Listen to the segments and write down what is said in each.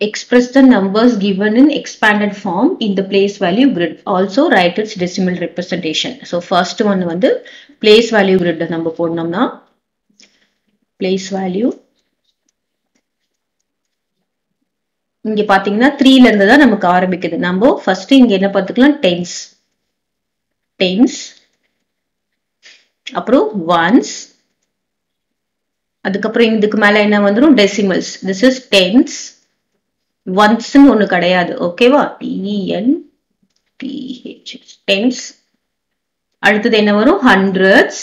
express the numbers given in expanded form in the place value grid. Also write its decimal representation. So first one வந்து place value grid நம்ம போடணும்னா place value இங்க பாத்தீங்கன்னா த்ரீல இருந்து தான் நமக்கு ஆரம்பிக்குது நம்ம ஃபர்ஸ்ட் இங்க என்ன பார்த்துக்கலாம் டென்ஸ் டென்ஸ் அப்புறம் ஒன்ஸ் அதுக்கப்புறம் இதுக்கு மேல என்ன வந்துடும் டெசிமல்ஸ் திஸ் இஸ் டென்ஸ் ஒன்ஸ்ன்னு ஒண்ணு கிடையாது ஓகேவா டிஎன் பிஹெச் டென்ஸ் அடுத்தது என்ன வரும் ஹண்ட்ரட்ஸ்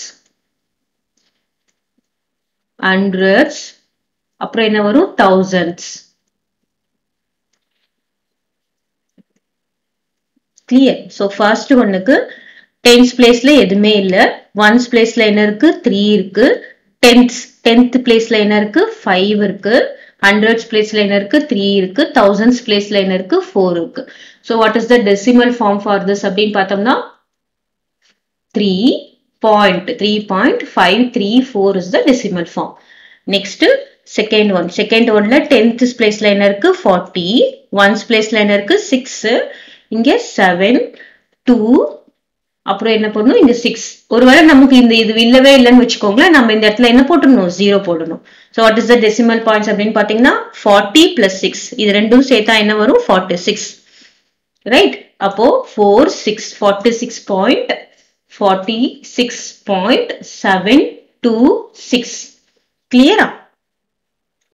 ஹண்ட்ரட்ஸ் அப்புறம் என்ன வரும் தௌசண்ட்ஸ் கிளியர் ஸோ ஃபர்ஸ்ட் ஒன்னுக்கு டென்ஸ் பிளேஸ்ல எதுவுமே இல்லை ஒன்ஸ் பிளேஸ்ல என்ன இருக்கு த்ரீ இருக்கு டென்த் டென்த் பிளேஸ்ல என்ன இருக்கு ஃபைவ் இருக்கு ஹண்ட்ரட்ஸ் பிளேஸ்ல என்ன இருக்கு த்ரீ இருக்கு தௌசண்ட்ஸ் பிளேஸ்ல என்ன இருக்கு ஃபோர் இருக்கு so what is the decimal form for this அப்படின்னு பார்த்தோம்னா three point three point five three four is the decimal form next second one second ஒன்ல டென்த் பிளேஸ்ல என்ன இருக்கு ஃபார்ட்டி ஒன்ஸ் பிளேஸ்ல என்ன இருக்கு சிக்ஸ் இங்க செவன் டூ அப்புறம் என்ன பண்ணணும் இங்க சிக்ஸ் ஒருவேளை நமக்கு இந்த இது இல்லவே இல்லைன்னு வச்சுக்கோங்களேன் நம்ம இந்த இடத்துல என்ன போட்டுடணும் ஜீரோ போடணும் so what is the decimal points அப்படின்னு பாத்தீங்கன்னா ஃபார்ட்டி பிளஸ் சிக்ஸ் இது ரெண்டும் சேர்த்தா என்ன வரும் ஃபார்ட்டி சிக்ஸ் ரைட் அப்போ four six forty six point forty six point seven two six கிளியரா